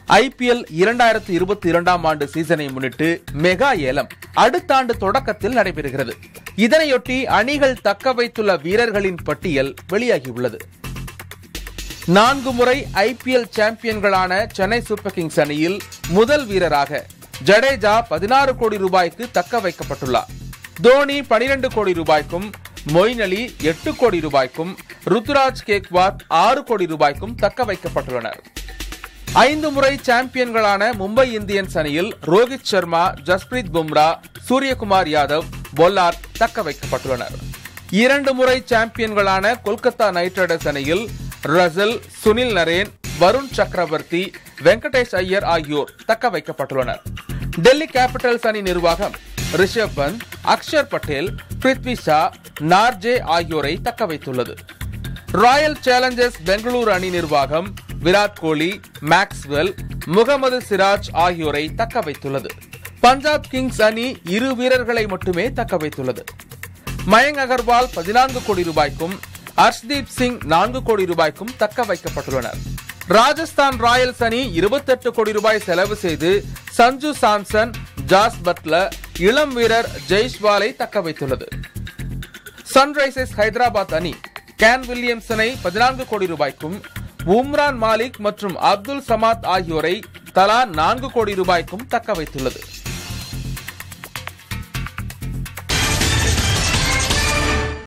IPL இரண்டாயிரத்து இருபத்தி இரண்டாம் ஆண்டு சீசனை முன்னிட்டு மெகா ஏலம் அடுத்த ஆண்டு தொடக்கத்தில் நடைபெறுகிறது இதனையொட்டி அணிகள் தக்க வைத்துள்ள வீரர்களின் பட்டியல் வெளியாகியுள்ளது நான்கு முறை ஐபிஎல் சாம்பியன்களான சென்னை சூப்பர் கிங்ஸ் அணியில் முதல் வீரராக ஜடேஜா பதினாறு கோடி ரூபாய்க்கு தக்க வைக்கப்பட்டுள்ளார் தோனி பனிரெண்டு கோடி ரூபாய்க்கும் மொயின் அலி எட்டு கோடி ரூபாய்க்கும் ருத்துராஜ் கேக்வாத் ஆறு கோடி ரூபாய்க்கும் தக்க வைக்கப்பட்டுள்ளனர் ஐந்து முறை சாம்பியன்களான மும்பை இந்தியன்ஸ் அணியில் ரோஹித் சர்மா ஜஸ்பிரீத் பும்ரா சூரியகுமார் யாதவ் பொல்லார்ட் தக்க வைக்கப்பட்டுள்ளனர் இரண்டு முறை சாம்பியன்களான கொல்கத்தா நைட் ரைடர்ஸ் அணியில் Russell Sunil Narine Varun Chakravarthy Venkatesh Iyer ஆகியோர் தக்க வைக்கப்பட்டுள்ளனர் டெல்லி கேபிட்டல்ஸ் அணி நிர்வாகம் ரிஷப் பந்த் அக்ஷர் பட்டேல் பிருத்வி ஷா நார்ஜே ஆகியோரை தக்க வைத்துள்ளது ராயல் சேலஞ்சர்ஸ் பெங்களூரு அணி நிர்வாகம் விராட் கோலி மேக்ஸ்வெல் முகமது சிராஜ் ஆகியோரை தக்க வைத்துள்ளது பஞ்சாப் கிங்ஸ் அணி இரு வீரர்களை மட்டுமே தக்க வைத்துள்ளது மயங்க் அகர்வால் பதினான்கு கோடி ரூபாய்க்கும் ஹர்ஷ்தீப் சிங் நான்கு கோடி ரூபாய்க்கும் தக்க வைக்கப்பட்டுள்ளனர் ராஜஸ்தான் ராயல்ஸ் அணி இருபத்தெட்டு கோடி ரூபாய் செலவு செய்து சஞ்சு சாம்சன் ஜாஸ் பட்லர் இளம் வீரர் ஜெய்ஷ்வாலை தக்க வைத்துள்ளது சன்ரைசர்ஸ் ஹைதராபாத் அணி கேன் வில்லியம்சனை பதினான்கு கோடி ரூபாய்க்கும் உம்ரான் மாலிக் மற்றும் அப்துல் சமாத் ஆகியோரை தலா நான்கு கோடி ரூபாய்க்கும் தக்க வைத்துள்ளது